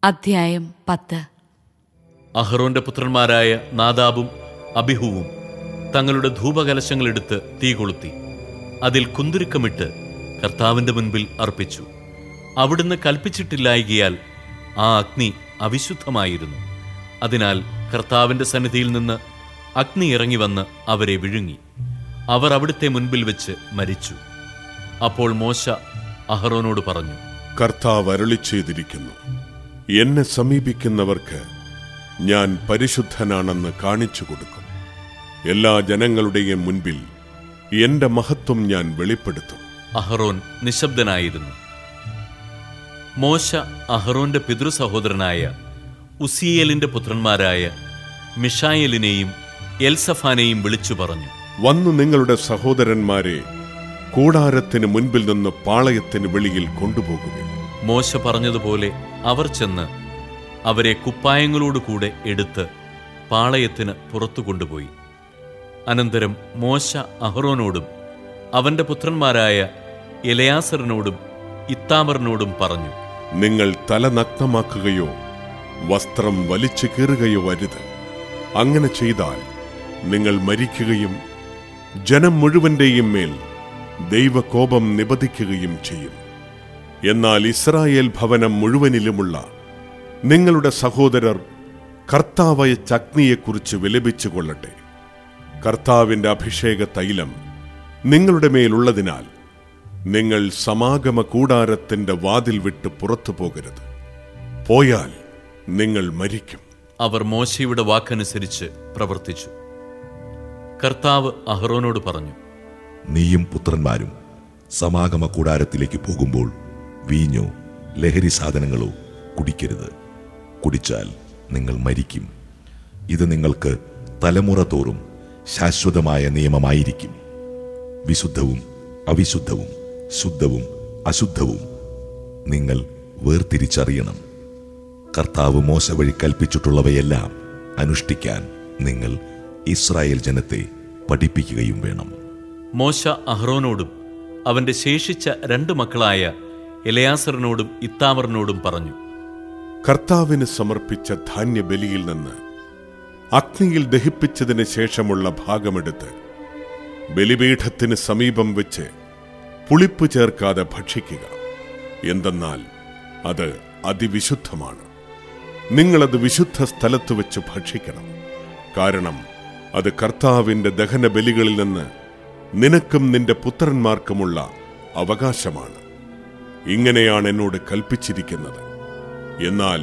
അധ്യായം പത്ത് അഹ്റോന്റെ പുത്രന്മാരായ നാദാബും അബിഹുവും തങ്ങളുടെ ധൂപകലശങ്ങളെടുത്ത് തീ കൊളുത്തി അതിൽ കുന്തുരുക്കമിട്ട് കർത്താവിന്റെ മുൻപിൽ അർപ്പിച്ചു അവിടുന്ന് കൽപ്പിച്ചിട്ടില്ലായികയാൽ ആ അഗ്നി അവിശുദ്ധമായിരുന്നു അതിനാൽ കർത്താവിന്റെ സന്നിധിയിൽ നിന്ന് അഗ്നി ഇറങ്ങി വന്ന് അവരെ വിഴുങ്ങി അവർ അവിടുത്തെ മുൻപിൽ വെച്ച് മരിച്ചു അപ്പോൾ മോശ അഹ്റോനോട് പറഞ്ഞു കർത്താവ് അരുളി ചെയ്തിരിക്കുന്നു എന്നെ സമീപിക്കുന്നവർക്ക് ഞാൻ പരിശുദ്ധനാണെന്ന് കാണിച്ചു കൊടുക്കും എല്ലാ ജനങ്ങളുടെയും മുൻപിൽ എന്റെ മഹത്വം ഞാൻ വെളിപ്പെടുത്തും അഹ്റോൻ നിശബ്ദനായിരുന്നു മോശ അഹ്റോന്റെ പിതൃസഹോദരനായ ഉസിയേലിന്റെ പുത്രന്മാരായ മിഷായേലിനെയും എൽസഫാനെയും വിളിച്ചു പറഞ്ഞു വന്നു നിങ്ങളുടെ സഹോദരന്മാരെ കൂടാരത്തിന് മുൻപിൽ നിന്ന് പാളയത്തിന് വെളിയിൽ കൊണ്ടുപോകുകയും മോശ പറഞ്ഞതുപോലെ അവർ ചെന്ന് അവരെ കുപ്പായങ്ങളോടുകൂടെ എടുത്ത് പാളയത്തിന് പുറത്തു കൊണ്ടുപോയി അനന്തരം മോശ അഹ്റോനോടും അവന്റെ പുത്രന്മാരായ എലയാസറിനോടും ഇത്താമറിനോടും പറഞ്ഞു നിങ്ങൾ തല നഗ്നമാക്കുകയോ വസ്ത്രം വലിച്ചു കീറുകയോ അരുത് അങ്ങനെ ചെയ്താൽ നിങ്ങൾ മരിക്കുകയും ജനം മുഴുവന്റെയും മേൽ ദൈവകോപം നിപതിക്കുകയും ചെയ്യും എന്നാൽ ഇസ്രായേൽ ഭവനം മുഴുവനിലുമുള്ള നിങ്ങളുടെ സഹോദരർ കർത്താവയ ചഗ്നിയെക്കുറിച്ച് വിലപിച്ചു കൊള്ളട്ടെ കർത്താവിന്റെ അഭിഷേക തൈലം നിങ്ങളുടെ മേലുള്ളതിനാൽ നിങ്ങൾ സമാഗമ കൂടാരത്തിന്റെ വാതിൽ വിട്ട് പുറത്തു പോകരുത് പോയാൽ നിങ്ങൾ മരിക്കും അവർ മോശയുടെ വാക്കനുസരിച്ച് പ്രവർത്തിച്ചു കർത്താവ് അഹ്റോനോട് പറഞ്ഞു നീയും പുത്രന്മാരും സമാഗമ കൂടാരത്തിലേക്ക് പോകുമ്പോൾ വീഞ്ഞോ ലഹരി സാധനങ്ങളോ കുടിക്കരുത് കുടിച്ചാൽ നിങ്ങൾ മരിക്കും ഇത് നിങ്ങൾക്ക് തലമുറ തോറും ശാശ്വതമായ നിയമമായിരിക്കും വിശുദ്ധവും അവിശുദ്ധവും ശുദ്ധവും അശുദ്ധവും നിങ്ങൾ വേർതിരിച്ചറിയണം കർത്താവ് മോശ വഴി കൽപ്പിച്ചിട്ടുള്ളവയെല്ലാം അനുഷ്ഠിക്കാൻ നിങ്ങൾ ഇസ്രായേൽ ജനത്തെ പഠിപ്പിക്കുകയും വേണം മോശ അഹ്റോനോടും അവന്റെ ശേഷിച്ച രണ്ട് മക്കളായ എലയാസറിനോടും ഇത്താമറിനോടും പറഞ്ഞു കർത്താവിന് സമർപ്പിച്ച ധാന്യബലിയിൽ നിന്ന് അഗ്നിയിൽ ദഹിപ്പിച്ചതിന് ശേഷമുള്ള ഭാഗമെടുത്ത് ബലിപീഠത്തിന് സമീപം വെച്ച് പുളിപ്പ് ചേർക്കാതെ ഭക്ഷിക്കുക എന്തെന്നാൽ അത് അതിവിശുദ്ധമാണ് നിങ്ങളത് വിശുദ്ധ സ്ഥലത്ത് വെച്ച് ഭക്ഷിക്കണം കാരണം അത് കർത്താവിന്റെ ദഹന ബലികളിൽ നിന്ന് നിനക്കും നിന്റെ പുത്രന്മാർക്കുമുള്ള അവകാശമാണ് ഇങ്ങനെയാണ് എന്നോട് കൽപ്പിച്ചിരിക്കുന്നത് എന്നാൽ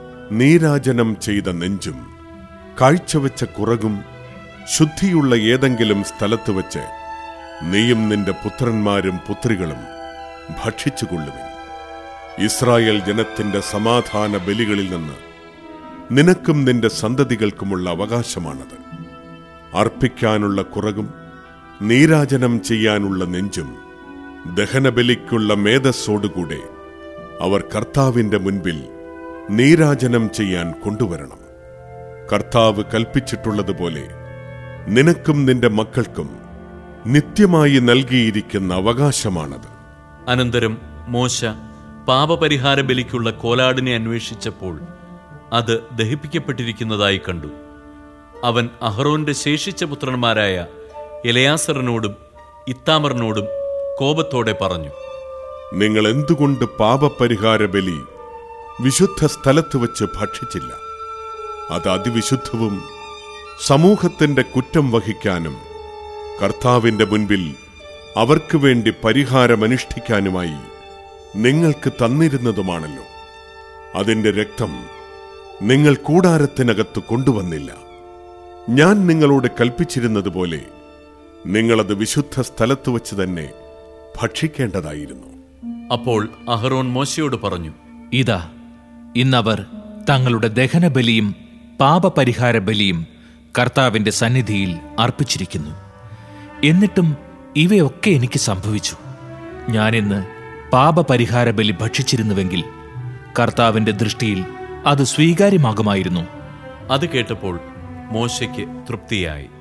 നീരാജനം ചെയ്ത നെഞ്ചും കാഴ്ചവെച്ച കുറകും ശുദ്ധിയുള്ള ഏതെങ്കിലും സ്ഥലത്ത് വെച്ച് നീയും നിന്റെ പുത്രന്മാരും പുത്രികളും ഭക്ഷിച്ചുകൊള്ളുവിൻ ഇസ്രായേൽ ജനത്തിന്റെ സമാധാന ബലികളിൽ നിന്ന് നിനക്കും നിന്റെ സന്തതികൾക്കുമുള്ള അവകാശമാണത് അർപ്പിക്കാനുള്ള കുറകും നീരാജനം ചെയ്യാനുള്ള നെഞ്ചും ദഹനബലിക്കുള്ള മേധസ്സോടുകൂടെ അവർ കർത്താവിന്റെ മുൻപിൽ നീരാജനം ചെയ്യാൻ കൊണ്ടുവരണം കർത്താവ് കൽപ്പിച്ചിട്ടുള്ളതുപോലെ നിനക്കും നിന്റെ മക്കൾക്കും നിത്യമായി നൽകിയിരിക്കുന്ന അവകാശമാണത് അനന്തരം മോശ പാപപരിഹാര ബലിക്കുള്ള കോലാടിനെ അന്വേഷിച്ചപ്പോൾ അത് ദഹിപ്പിക്കപ്പെട്ടിരിക്കുന്നതായി കണ്ടു അവൻ അഹ്റോന്റെ ശേഷിച്ച പുത്രന്മാരായ എലയാസറിനോടും ഇത്താമറിനോടും കോപത്തോടെ പറഞ്ഞു നിങ്ങൾ എന്തുകൊണ്ട് പാപപരിഹാര ബലി വിശുദ്ധ സ്ഥലത്ത് വെച്ച് ഭക്ഷിച്ചില്ല അത് അതിവിശുദ്ധവും സമൂഹത്തിന്റെ കുറ്റം വഹിക്കാനും കർത്താവിന്റെ മുൻപിൽ അവർക്ക് വേണ്ടി പരിഹാരമനുഷ്ഠിക്കാനുമായി നിങ്ങൾക്ക് തന്നിരുന്നതുമാണല്ലോ അതിന്റെ രക്തം നിങ്ങൾ കൂടാരത്തിനകത്ത് കൊണ്ടുവന്നില്ല ഞാൻ നിങ്ങളോട് കൽപ്പിച്ചിരുന്നതുപോലെ നിങ്ങളത് വിശുദ്ധ സ്ഥലത്ത് വെച്ച് തന്നെ ഭക്ഷിക്കേണ്ടതായിരുന്നു അപ്പോൾ അഹ്റോൻ മോശയോട് പറഞ്ഞു ഇതാ ഇന്നവർ തങ്ങളുടെ ദഹനബലിയും പാപപരിഹാര ബലിയും കർത്താവിന്റെ സന്നിധിയിൽ അർപ്പിച്ചിരിക്കുന്നു എന്നിട്ടും ഇവയൊക്കെ എനിക്ക് സംഭവിച്ചു ഞാനിന്ന് പാപപരിഹാര ബലി ഭക്ഷിച്ചിരുന്നുവെങ്കിൽ കർത്താവിന്റെ ദൃഷ്ടിയിൽ അത് സ്വീകാര്യമാകുമായിരുന്നു അത് കേട്ടപ്പോൾ മോശയ്ക്ക് തൃപ്തിയായി